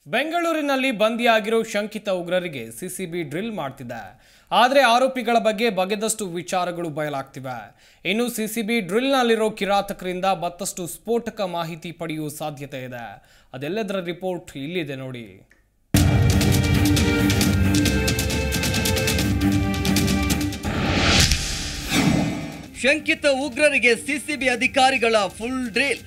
ಬೆಂಗಳೂರಿನಲ್ಲಿ ಬಂದಿಯಾಗಿರೋ ಶಂಕಿತ ಉಗ್ರರಿಗೆ ಸಿಸಿಬಿ ಡ್ರಿಲ್ ಮಾಡ್ತಿದೆ ಆದರೆ ಆರೋಪಿಗಳ ಬಗ್ಗೆ ಬಗೆದಷ್ಟು ವಿಚಾರಗಳು ಬಯಲಾಗ್ತಿವೆ ಇನ್ನು ಸಿಸಿಬಿ ಡ್ರಿಲ್ನಲ್ಲಿರೋ ಕಿರಾತಕರಿಂದ ಮತ್ತಷ್ಟು ಸ್ಫೋಟಕ ಮಾಹಿತಿ ಪಡೆಯುವ ಸಾಧ್ಯತೆ ಇದೆ ಅದೆಲ್ಲದರ ರಿಪೋರ್ಟ್ ಇಲ್ಲಿದೆ ನೋಡಿ ಶಂಕಿತ ಉಗ್ರರಿಗೆ ಸಿಸಿಬಿ ಅಧಿಕಾರಿಗಳ ಫುಲ್ ಡ್ರಿಲ್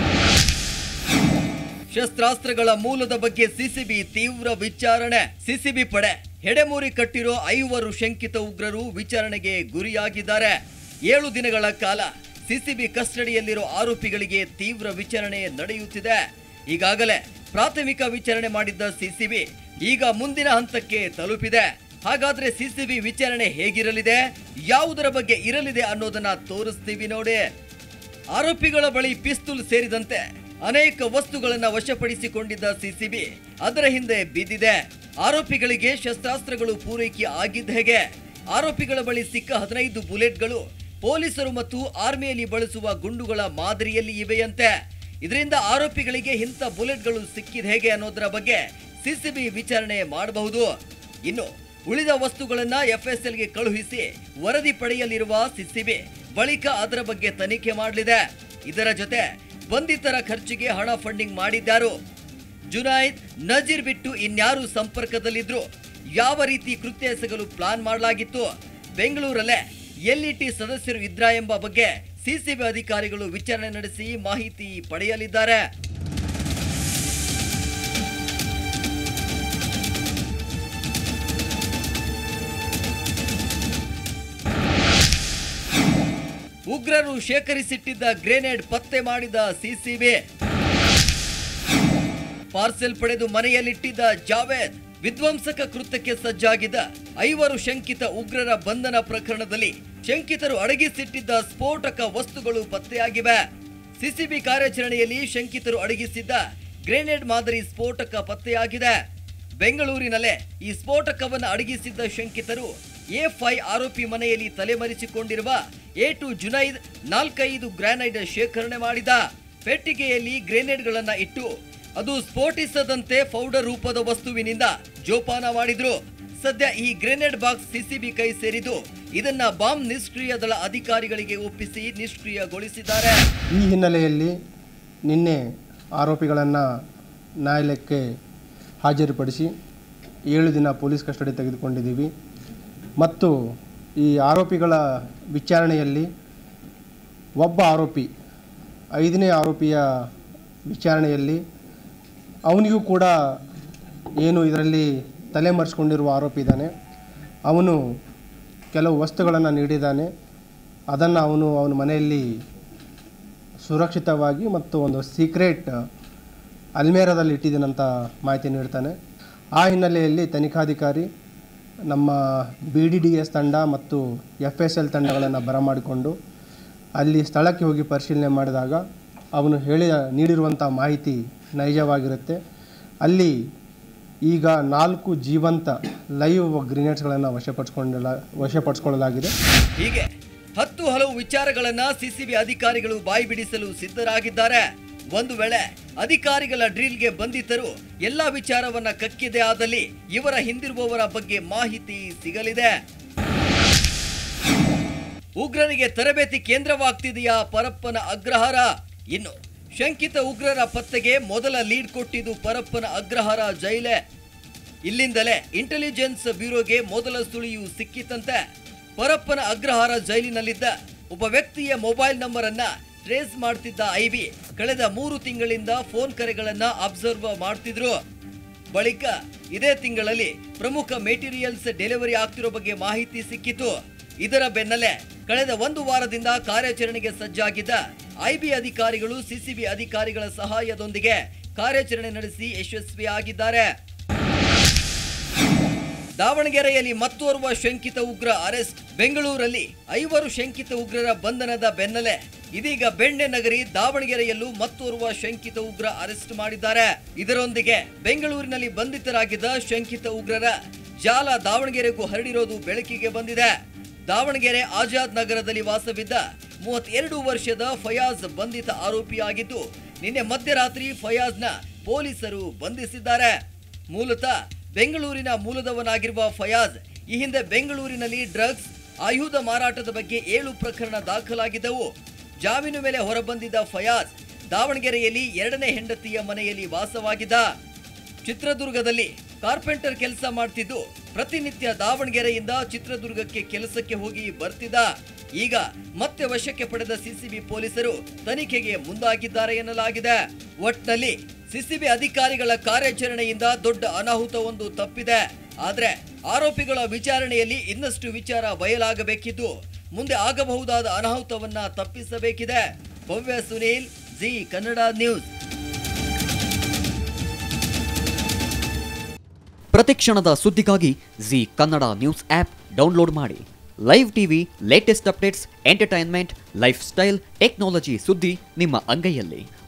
ಶಸ್ತ್ರಾಸ್ತ್ರಗಳ ಮೂಲದ ಬಗ್ಗೆ ಸಿಸಿಬಿ ತೀವ್ರ ವಿಚಾರಣೆ ಸಿಸಿಬಿ ಪಡೆ ಹೆಡೆಮೂರಿ ಕಟ್ಟಿರೋ ಐವರು ಶಂಕಿತ ಉಗ್ರರು ವಿಚಾರಣೆಗೆ ಗುರಿಯಾಗಿದ್ದಾರೆ ಏಳು ದಿನಗಳ ಕಾಲ ಸಿಸಿಬಿ ಕಸ್ಟಡಿಯಲ್ಲಿರೋ ಆರೋಪಿಗಳಿಗೆ ತೀವ್ರ ವಿಚಾರಣೆ ನಡೆಯುತ್ತಿದೆ ಈಗಾಗಲೇ ಪ್ರಾಥಮಿಕ ವಿಚಾರಣೆ ಮಾಡಿದ್ದ ಸಿಸಿಬಿ ಈಗ ಮುಂದಿನ ಹಂತಕ್ಕೆ ತಲುಪಿದೆ ಹಾಗಾದ್ರೆ ಸಿಸಿಬಿ ವಿಚಾರಣೆ ಹೇಗಿರಲಿದೆ ಯಾವುದರ ಬಗ್ಗೆ ಇರಲಿದೆ ಅನ್ನೋದನ್ನ ತೋರಿಸ್ತೀವಿ ನೋಡಿ ಆರೋಪಿಗಳ ಬಳಿ ಪಿಸ್ತೂಲ್ ಸೇರಿದಂತೆ ಅನೇಕ ವಸ್ತುಗಳನ್ನ ವಶಪಡಿಸಿಕೊಂಡಿದ್ದ ಸಿಸಿಬಿ ಅದರ ಹಿಂದೆ ಬಿದ್ದಿದೆ ಆರೋಪಿಗಳಿಗೆ ಶಸ್ತ್ರಾಸ್ತ್ರಗಳು ಪೂರೈಕೆ ಆಗಿದ್ದ ಹೇಗೆ ಆರೋಪಿಗಳ ಬಳಿ ಸಿಕ್ಕ ಹದಿನೈದು ಬುಲೆಟ್ಗಳು ಪೊಲೀಸರು ಮತ್ತು ಆರ್ಮಿಯಲ್ಲಿ ಬಳಸುವ ಗುಂಡುಗಳ ಮಾದರಿಯಲ್ಲಿ ಇವೆಯಂತೆ ಇದರಿಂದ ಆರೋಪಿಗಳಿಗೆ ಇಂಥ ಬುಲೆಟ್ಗಳು ಸಿಕ್ಕಿದ ಹೇಗೆ ಅನ್ನೋದರ ಬಗ್ಗೆ ಸಿಸಿಬಿ ವಿಚಾರಣೆ ಮಾಡಬಹುದು ಇನ್ನು ಉಳಿದ ವಸ್ತುಗಳನ್ನ ಎಫ್ಎಸ್ಎಲ್ಗೆ ಕಳುಹಿಸಿ ವರದಿ ಪಡೆಯಲಿರುವ ಸಿಸಿಬಿ ಬಳಿಕ ಅದರ ಬಗ್ಗೆ ತನಿಖೆ ಮಾಡಲಿದೆ ಇದರ ಜೊತೆ ಬಂಧಿತರ ಖರ್ಚಿಗೆ ಹಣ ಫಂಡಿಂಗ್ ಮಾಡಿದ್ದಾರು ಜುನೈದ್ ನಜೀರ್ ಬಿಟ್ಟು ಇನ್ಯಾರು ಸಂಪರ್ಕದಲ್ಲಿದ್ರು ಯಾವ ರೀತಿ ಕೃತ್ಯ ಎಸಗಲು ಪ್ಲಾನ್ ಮಾಡಲಾಗಿತ್ತು ಬೆಂಗಳೂರಲ್ಲೇ ಎಲ್ಇಟಿ ಸದಸ್ಯರು ಇದ್ರಾ ಎಂಬ ಬಗ್ಗೆ ಸಿಸಿಬಿ ಅಧಿಕಾರಿಗಳು ವಿಚಾರಣೆ ನಡೆಸಿ ಮಾಹಿತಿ ಪಡೆಯಲಿದ್ದಾರೆ ಉಗ್ರರು ಶೇಖರಿಸಿಟ್ಟಿದ್ದ ಗ್ರೆನೇಡ್ ಪತ್ತೆ ಮಾಡಿದ ಸಿಸಿಬಿ ಪಾರ್ಸೆಲ್ ಪಡೆದು ಮನೆಯಲ್ಲಿಟ್ಟಿದ್ದ ಜಾವೇದ್ ವಿಧ್ವಂಸಕ ಕೃತ್ಯಕ್ಕೆ ಸಜ್ಜಾಗಿದ್ದ ಐವರು ಶಂಕಿತ ಉಗ್ರರ ಬಂಧನ ಪ್ರಕರಣದಲ್ಲಿ ಶಂಕಿತರು ಅಡಗಿಸಿಟ್ಟಿದ್ದ ಸ್ಫೋಟಕ ವಸ್ತುಗಳು ಪತ್ತೆಯಾಗಿವೆ ಸಿಸಿಬಿ ಕಾರ್ಯಾಚರಣೆಯಲ್ಲಿ ಶಂಕಿತರು ಅಡಗಿಸಿದ್ದ ಗ್ರೆನೇಡ್ ಮಾದರಿ ಸ್ಫೋಟಕ ಪತ್ತೆಯಾಗಿದೆ ಬೆಂಗಳೂರಿನಲ್ಲೇ ಈ ಸ್ಫೋಟಕವನ್ನು ಅಡಗಿಸಿದ್ದ ಶಂಕಿತರು ಎ ಫೈ ಆರೋಪಿ ಮನೆಯಲ್ಲಿ ತಲೆಮರೆಸಿಕೊಂಡಿರುವ ಎ ಟು ಜುನೈದ್ ನಾಲ್ಕೈದು ಗ್ರಾನೈಡ್ ಶೇಖರಣೆ ಮಾಡಿದ ಪೆಟ್ಟಿಗೆಯಲ್ಲಿ ಗ್ರೆನೇಡ್ಗಳನ್ನ ಇಟ್ಟು ಅದು ಸ್ಫೋಟಿಸದಂತೆ ಪೌಡರ್ ರೂಪದ ವಸ್ತುವಿನಿಂದ ಜೋಪಾನ ಮಾಡಿದ್ರು ಸದ್ಯ ಈ ಗ್ರೆನೇಡ್ ಬಾಕ್ಸ್ ಸಿಸಿಬಿ ಕೈ ಸೇರಿದ್ದು ಇದನ್ನ ಬಾಂಬ್ ನಿಷ್ಕ್ರಿಯ ದಳ ಅಧಿಕಾರಿಗಳಿಗೆ ಒಪ್ಪಿಸಿ ನಿಷ್ಕ್ರಿಯಗೊಳಿಸಿದ್ದಾರೆ ಈ ಹಿನ್ನೆಲೆಯಲ್ಲಿ ನಿನ್ನೆ ಆರೋಪಿಗಳನ್ನು ನ್ಯಾಯಾಲಯಕ್ಕೆ ಹಾಜರುಪಡಿಸಿ ಏಳು ದಿನ ಪೊಲೀಸ್ ಕಸ್ಟಡಿ ತೆಗೆದುಕೊಂಡಿದ್ದೀವಿ ಮತ್ತು ಈ ಆರೋಪಿಗಳ ವಿಚಾರಣೆಯಲ್ಲಿ ಒಬ್ಬ ಆರೋಪಿ ಐದನೇ ಆರೋಪಿಯ ವಿಚಾರಣೆಯಲ್ಲಿ ಅವನಿಗೂ ಕೂಡ ಏನು ಇದರಲ್ಲಿ ತಲೆಮರೆಸ್ಕೊಂಡಿರುವ ಆರೋಪಿ ಇದ್ದಾನೆ ಅವನು ಕೆಲವು ವಸ್ತುಗಳನ್ನು ನೀಡಿದ್ದಾನೆ ಅದನ್ನು ಅವನು ಅವನ ಮನೆಯಲ್ಲಿ ಸುರಕ್ಷಿತವಾಗಿ ಮತ್ತು ಒಂದು ಸೀಕ್ರೆಟ್ ಅಲ್ಮೇರದಲ್ಲಿ ಇಟ್ಟಿದ್ದೀನಂತ ಮಾಹಿತಿ ನೀಡ್ತಾನೆ ಆ ಹಿನ್ನೆಲೆಯಲ್ಲಿ ತನಿಖಾಧಿಕಾರಿ ನಮ್ಮ ಬಿ ಡಿ ಡಿ ಎಸ್ ತಂಡ ಮತ್ತು ಎಫ್ ಎಸ್ ಎಲ್ ತಂಡಗಳನ್ನು ಬರಮಾಡಿಕೊಂಡು ಅಲ್ಲಿ ಸ್ಥಳಕ್ಕೆ ಹೋಗಿ ಪರಿಶೀಲನೆ ಮಾಡಿದಾಗ ಅವನು ಹೇಳಿ ನೀಡಿರುವಂಥ ಮಾಹಿತಿ ನೈಜವಾಗಿರುತ್ತೆ ಅಲ್ಲಿ ಈಗ ನಾಲ್ಕು ಜೀವಂತ ಲೈವ್ ಗ್ರಿನೇಡ್ಸ್ಗಳನ್ನು ವಶಪಡಿಸ್ಕೊಂಡ ವಶಪಡಿಸ್ಕೊಳ್ಳಲಾಗಿದೆ ಹೀಗೆ ಹತ್ತು ಹಲವು ವಿಚಾರಗಳನ್ನ ಸಿಸಿಬಿ ಅಧಿಕಾರಿಗಳು ಬಾಯಿ ಬಿಡಿಸಲು ಸಿದ್ಧರಾಗಿದ್ದಾರೆ ಒಂದು ವೇಳೆ ಅಧಿಕಾರಿಗಳ ಡ್ರಿಲ್ಗೆ ಬಂಧಿತರು ಎಲ್ಲಾ ವಿಚಾರವನ್ನ ಕಕ್ಕಿದೆ ಆದಲ್ಲಿ ಇವರ ಹಿಂದಿರುವವರ ಬಗ್ಗೆ ಮಾಹಿತಿ ಸಿಗಲಿದೆ ಉಗ್ರರಿಗೆ ತರಬೇತಿ ಕೇಂದ್ರವಾಗ್ತಿದೆಯಾ ಪರಪ್ಪನ ಅಗ್ರಹಾರ ಇನ್ನು ಶಂಕಿತ ಉಗ್ರರ ಪತ್ತೆಗೆ ಮೊದಲ ಲೀಡ್ ಕೊಟ್ಟಿದ್ದು ಪರಪ್ಪನ ಅಗ್ರಹಾರ ಜೈಲೆ ಇಲ್ಲಿಂದಲೇ ಇಂಟೆಲಿಜೆನ್ಸ್ ಬ್ಯೂರೋಗೆ ಮೊದಲ ಸುಳಿಯು ಸಿಕ್ಕಿತಂತೆ ಪರಪ್ಪನ ಅಗ್ರಹಾರ ಜೈಲಿನಲ್ಲಿದ್ದ ಒಬ್ಬ ವ್ಯಕ್ತಿಯ ಮೊಬೈಲ್ ನಂಬರ್ ಅನ್ನ ಟ್ರೇಸ್ ಮಾಡ್ತಿದ್ದ ಐಬಿ ಕಳೆದ ಮೂರು ತಿಂಗಳಿಂದ ಫೋನ್ ಕರೆಗಳನ್ನ ಅಬ್ಸರ್ವ್ ಮಾಡ್ತಿದ್ರು ಬಳಿಕ ಇದೇ ತಿಂಗಳಲ್ಲಿ ಪ್ರಮುಖ ಮೆಟೀರಿಯಲ್ಸ್ ಡೆಲಿವರಿ ಆಗ್ತಿರೋ ಬಗ್ಗೆ ಮಾಹಿತಿ ಸಿಕ್ಕಿತು ಇದರ ಬೆನ್ನಲ್ಲೇ ಕಳೆದ ಒಂದು ವಾರದಿಂದ ಕಾರ್ಯಾಚರಣೆಗೆ ಸಜ್ಜಾಗಿದ್ದ ಐಬಿ ಅಧಿಕಾರಿಗಳು ಸಿಸಿಬಿ ಅಧಿಕಾರಿಗಳ ಸಹಾಯದೊಂದಿಗೆ ಕಾರ್ಯಾಚರಣೆ ನಡೆಸಿ ಯಶಸ್ವಿಯಾಗಿದ್ದಾರೆ ದಾವಣಗೆರೆಯಲ್ಲಿ ಮತ್ತೋರ್ವ ಶಂಕಿತ ಉಗ್ರ ಅರೆಸ್ಟ್ ಬೆಂಗಳೂರಲ್ಲಿ ಐವರು ಶಂಕಿತ ಉಗ್ರರ ಬಂಧನದ ಬೆನ್ನಲ್ಲೇ ಇದೀಗ ಬೆಣ್ಣೆ ನಗರಿ ದಾವಣಗೆರೆಯಲ್ಲೂ ಮತ್ತೋರ್ವ ಶಂಕಿತ ಉಗ್ರ ಅರೆಸ್ಟ್ ಮಾಡಿದ್ದಾರೆ ಇದರೊಂದಿಗೆ ಬೆಂಗಳೂರಿನಲ್ಲಿ ಬಂಧಿತರಾಗಿದ್ದ ಶಂಕಿತ ಉಗ್ರರ ಜಾಲ ದಾವಣಗೆರೆಗೂ ಹರಡಿರೋದು ಬೆಳಕಿಗೆ ಬಂದಿದೆ ದಾವಣಗೆರೆ ಆಜಾದ್ ನಗರದಲ್ಲಿ ವಾಸವಿದ್ದ ಮೂವತ್ತೆರಡು ವರ್ಷದ ಫಯಾಜ್ ಬಂಧಿತ ಆರೋಪಿಯಾಗಿದ್ದು ನಿನ್ನೆ ಮಧ್ಯರಾತ್ರಿ ಫಯಾಜ್ನ ಪೊಲೀಸರು ಬಂಧಿಸಿದ್ದಾರೆ ಮೂಲತಃ ಬೆಂಗಳೂರಿನ ಮೂಲದವನಾಗಿರುವ ಫಯಾಜ್ ಈ ಹಿಂದೆ ಬೆಂಗಳೂರಿನಲ್ಲಿ ಡ್ರಗ್ಸ್ ಆಯುಧ ಮಾರಾಟದ ಬಗ್ಗೆ ಏಳು ಪ್ರಕರಣ ದಾಖಲಾಗಿದ್ದವು ಜಾಮೀನು ಮೇಲೆ ಹೊರಬಂದಿದ್ದ ಫಯಾಜ್ ದಾವಣಗೆರೆಯಲ್ಲಿ ಎರಡನೇ ಹೆಂಡತಿಯ ಮನೆಯಲ್ಲಿ ವಾಸವಾಗಿದ್ದ ಚಿತ್ರದುರ್ಗದಲ್ಲಿ ಕಾರ್ಪೆಂಟರ್ ಕೆಲಸ ಮಾಡ್ತಿದ್ದು ಪ್ರತಿನಿತ್ಯ ದಾವಣಗೆರೆಯಿಂದ ಚಿತ್ರದುರ್ಗಕ್ಕೆ ಕೆಲಸಕ್ಕೆ ಹೋಗಿ ಬರ್ತಿದ್ದ ಈಗ ಮತ್ತೆ ವಶಕ್ಕೆ ಪಡೆದ ಸಿಸಿಬಿ ಪೊಲೀಸರು ತನಿಖೆಗೆ ಮುಂದಾಗಿದ್ದಾರೆ ಎನ್ನಲಾಗಿದೆ ಒಟ್ನಲ್ಲಿ ಸಿಸಿಬಿ ಅಧಿಕಾರಿಗಳ ಕಾರ್ಯಾಚರಣೆಯಿಂದ ದೊಡ್ಡ ಅನಾಹುತವೊಂದು ತಪ್ಪಿದೆ ಆದ್ರೆ ಆರೋಪಿಗಳ ವಿಚಾರಣೆಯಲ್ಲಿ ಇನ್ನಷ್ಟು ವಿಚಾರ ಬಯಲಾಗಬೇಕಿದ್ದು ಮುಂದೆ ಆಗಬಹುದಾದ ಅನಾಹುತವನ್ನ ತಪ್ಪಿಸಬೇಕಿದೆ ಭವ್ಯ ಸುನೀಲ್ ಜಿ ಕನ್ನಡ ನ್ಯೂಸ್ ಪ್ರತಿಕ್ಷಣದ ಸುದ್ದಿಗಾಗಿ Zee Kannada news app download ಮಾಡಿ live TV latest updates entertainment lifestyle technology ಸುದ್ದಿ ನಿಮ್ಮ ಅಂಗೈಯಲ್ಲಿ